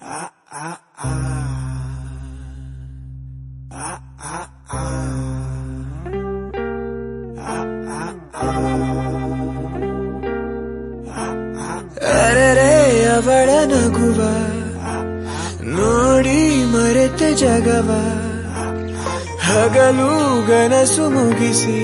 ಅರೆರೆ ಅವಳ ನಗುವ ನೋಡಿ ಮರೆತೆ ಜಗವ ಹಗಲು ಗನಸು ಮುಗಿಸಿ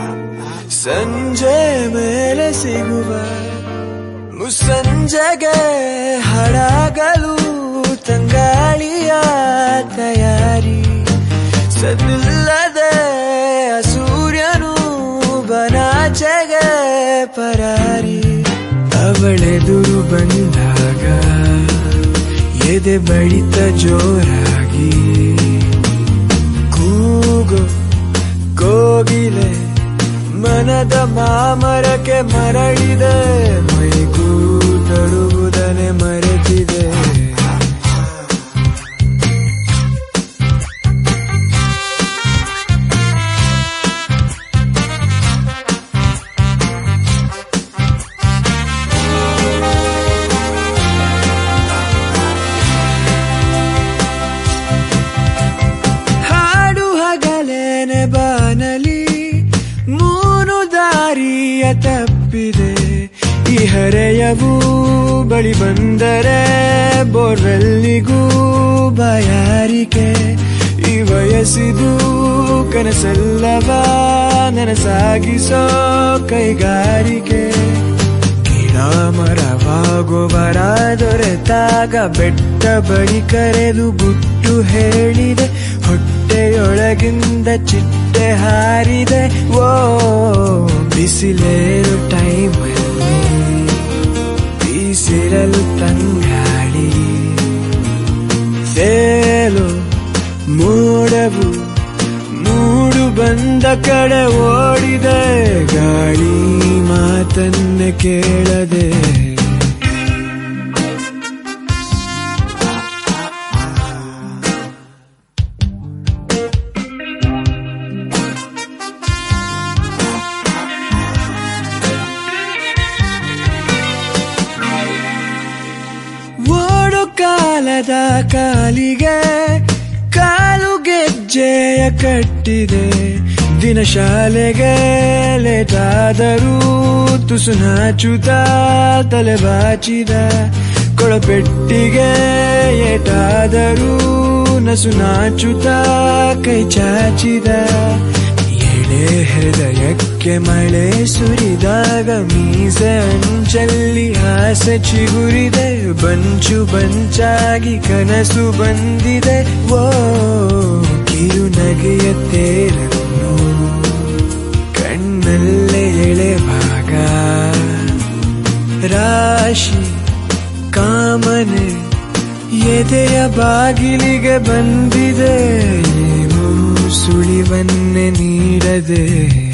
ಸಂಜೆ ಮೇಲೆ ಸಿಗುವ ಮುಸ್ಸಂಜೆಗೆ ಹಡಗಲು ತಂಗಾಳಿಯ ತಯಾರಿ ಸದ್ದಿಲ್ಲದೆ ಸೂರ್ಯನು ಬನಾಚೆಗೆ ಪರಾರಿ ಅವಳೆದುರು ಬಂದಾಗ ಎದೆ ಬಡಿತ ಜೋರಾಗಿ ಕೂಗು ಕೋಗಿಲೆ ಮನದ ಮಾಮರಕ್ಕೆ ಮರಳಿದೆ ಮೈಗೂ ತಡುವುದನೆ ಮರೆತಿದೆ ಹಾಡು ಹಗಲೇನೆ ಬಾನಲಿ ಮೂನು ದಾರಿಯ ತಪ್ಪಿದೆ ಈ ಹರೆಯವು ಬಳಿ ಬಂದರೆ ಬೋರ್ವೆಲ್ಲಿಗೂ ಬಯಾರಿಕೆ ಈ ವಯಸ್ಸಿದು ಕನಸಲ್ಲವ ನನಸಾಗಿಸೋ ಕೈಗಾರಿಕೆ ಗಿಡ ಮರವಾಗುವರ ದೊರೆತಾಗ ಬೆಟ್ಟ ಬಳಿ ಕರೆದು ಗುಟ್ಟು ಹೇಳಿದೆ ಹೊಟ್ಟೆಯೊಳಗಿಂದ ಚಿಟ್ಟೆ ಹಾರಿದೆ ಓ ಬಿಸಿಲೇರು ಟೈಮಲ್ಲಿ ಬೀಸಿರಲು ತಂಗಾಳಿ ತೇಲು ಮೋಡವು ಮೂಡು ಬಂದ ಕಡೆ ಓಡಿದೆ ಗಾಳಿ ಮಾತನ್ನ ಕೇಳದೆ ಓಡು ಕಾಲದ ಕಾಲಿಗೆ ಕಾಲು ಗೆಜ್ಜೆಯ ಕಟ್ಟಿದೆ ದಿನ ಶಾಲೆಗೆ ಲೇಟಾದರೂ ತುಸು ನಾಚುತ್ತ ತಲೆ ಬಾಚಿದ ಕೊಳಪೆಟ್ಟಿಗೆ ಏಟಾದರೂ ನಸು ನಾಚುತ್ತ ಕೈ ಚಾಚಿದ ಎಳೆ ಹೃದಯಕ್ಕೆ ಮಳೆ ಸುರಿದಾಗ ಮೀಸೆ ಅಂಚಲ್ಲಿ ಆಸೆ ಚಿಗುರಿದೆ ಬಂಚು ಬಂಚಾಗಿ ಕನಸು ಬಂದಿದೆ ಓ ಕಿರು ನಗೆಯ ತೇರನ್ನು ಕಣ್ಣಲ್ಲೇ ಎಳೆವಾಗ ರಾಶಿ ಕಾಮನೆ ಎದೆಯ ಬಾಗಿಲಿಗೆ ಬಂದಿದೆ ಏನು ಸುಳಿವನ್ನೇ ನೀಡದೆ